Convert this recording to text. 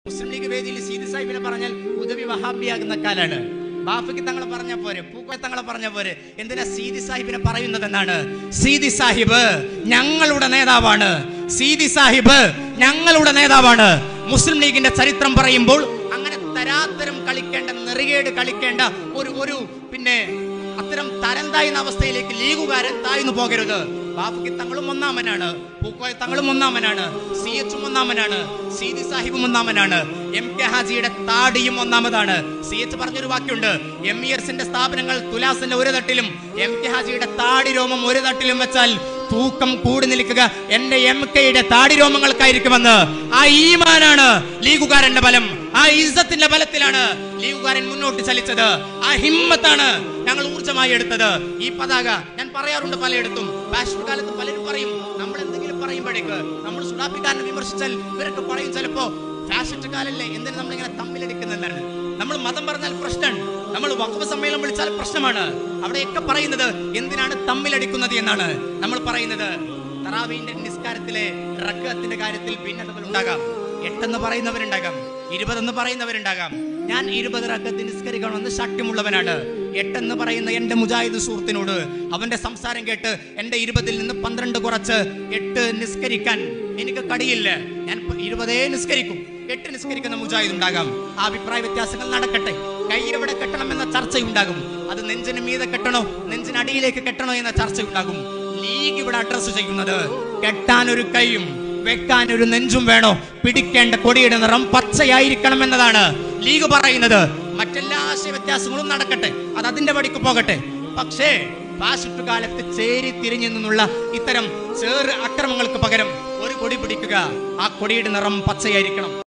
മുസ്ലിം league വേദിയിൽ സീതി സാഹിബിനെ പറഞ്ഞാൽ ഉദവി വഹാബിയാകുന്ന കാലാണ് ബാഫയ്ക്ക് തങ്ങളെ പറഞ്ഞ പോരെ പൂക്കോയ തങ്ങളെ പറഞ്ഞ പോരെ എന്തിനാ സീതി സാഹിബിനെ പറയുന്നത് എന്നാണ് സീതി സാഹിബ് ഞങ്ങളുടെ നേതാവാണ് സീതി സാഹിബ് ഞങ്ങളുടെ നേതാവാണ് മുസ്ലിം ലീഗിന്റെ ചരിത്രം പറയുമ്പോൾ അങ്ങനെ തരാത്തരം കളിക്കേണ്ട നെറികേട് കളിക്കേണ്ട ഒരു ഒരു പിന്നെ അത്തരം തരം തായുന്ന അവസ്ഥയിലേക്ക് ലീഗുകാരൻ താഴ്ന്നു പോകരുത് ബാഫുക്കി തങ്ങളും ഒന്നാമനാണ് പൂക്കോയ തങ്ങളും ഒന്നാമനാണ് സി എച്ചും ഒന്നാമനാണ് സീതി സാഹിബും ഒന്നാമനാണ് എം കെ ഹാജിയുടെ താടിയും ഒന്നാമതാണ് സി എച്ച് പറഞ്ഞൊരു വാക്യുണ്ട് എം ഇ എർസിന്റെ സ്ഥാപനങ്ങൾ തുലാസിന്റെ ഒരു തട്ടിലും എം കെ ഹാജിയുടെ താടി രോമം ഒരു തട്ടിലും വെച്ചാൽ തൂക്കം കൂടി നിൽക്കുക എന്റെ എം കെയുടെ താടി രോമങ്ങൾക്കായിരിക്കുമെന്ന് ആ ഈമാനാണ് ലീഗുകാരന്റെ ബലം ആ ഇസ്സത്തിന്റെ ബലത്തിലാണ് ലീഗുകാരൻ മുന്നോട്ട് ചലിച്ചത് ആ ഹിമ്മത്താണ് ഞങ്ങൾ ഊർജ്ജമായി എടുത്തത് ഈ പതാക ഞാൻ പറയാറുണ്ട് പലയിടത്തും ഫാഷൻ കാലത്ത് പലരും പറയും നമ്മൾ എന്തെങ്കിലും പറയുമ്പോഴേക്ക് നമ്മൾ സുഡാപ്പിക്കാരനെ വിമർശിച്ചാൽ ഇവരൊക്കെ പറയും ചിലപ്പോ ഫാഷിസ്റ്റ് കാലല്ലേ എന്തിനു നമ്മൾ ഇങ്ങനെ തമ്മിലടിക്കുന്നതാണ് നമ്മൾ മതം പറഞ്ഞാൽ പ്രശ്നമാണ് നമ്മൾ വഖഫ് സമ്മേളനം വിളിച്ചാൽ പ്രശ്നമാണ് അവിടെയൊക്കെ പറയുന്നത് എന്തിനാണ് തമ്മിലടിക്കുന്നത് എന്നാണ് നമ്മൾ പറയുന്നത് തറാവീന്റെ നിസ്കാരത്തിലെ റക്കത്തിന്റെ കാര്യത്തിൽ ഭിന്നതകൾ ഉണ്ടാകാം എട്ടെന്ന് പറയുന്നവരുണ്ടാകാം ഇരുപതെന്ന് പറയുന്നവരുണ്ടാകാം ഞാൻ ഇരുപത് റക്കത്ത് നിസ്കരിക്കണമെന്ന് ശക്തിമുള്ളവനാണ് എട്ടെന്ന് പറയുന്ന എന്റെ മുജാഹിദ് സുഹൃത്തിനോട് അവന്റെ സംസാരം കേട്ട് എന്റെ ഇരുപതിൽ നിന്ന് പന്ത്രണ്ട് കുറച്ച് എട്ട് നിസ്കരിക്കാൻ എനിക്ക് കടിയില്ല ഞാൻ പ- ഇരുപതേ നിസ്കരിക്കും എട്ട് നിസ്കരിക്കുന്ന മുജാഹിദ് ഉണ്ടാകാം ആ അഭിപ്രായ വ്യത്യാസങ്ങൾ നടക്കട്ടെ കൈ എവിടെ കെട്ടണം എന്ന ചർച്ചയുണ്ടാകും അത് നെഞ്ചിന് മീതെ കെട്ടണോ നെഞ്ചിനടിയിലേക്ക് കെട്ടണോ എന്ന ചർച്ചയുണ്ടാകും ലീഗ് ഇവിടെ അഡ്രസ് ചെയ്യുന്നത് കെട്ടാൻ ഒരു കൈയും വെക്കാൻ ഒരു നെഞ്ചും വേണോ പിടിക്കേണ്ട കൊടിയുടെ നിറം പച്ചയായിരിക്കണം എന്നതാണ് ലീഗ് പറയുന്നത് മറ്റെല്ലാ ആശയ വ്യത്യാസങ്ങളും നടക്കട്ടെ അത് അതിന്റെ വഴിക്ക് പോകട്ടെ പക്ഷേ ഫാഷിസ്റ്റ് കാലത്ത് ചേരി തിരിഞ്ഞു നിന്നുള്ള ഇത്തരം ചേറ് അക്രമങ്ങൾക്ക് പകരം ഒരു കൊടി പിടിക്കുക ആ കൊടിയുടെ നിറം പച്ചയായിരിക്കണം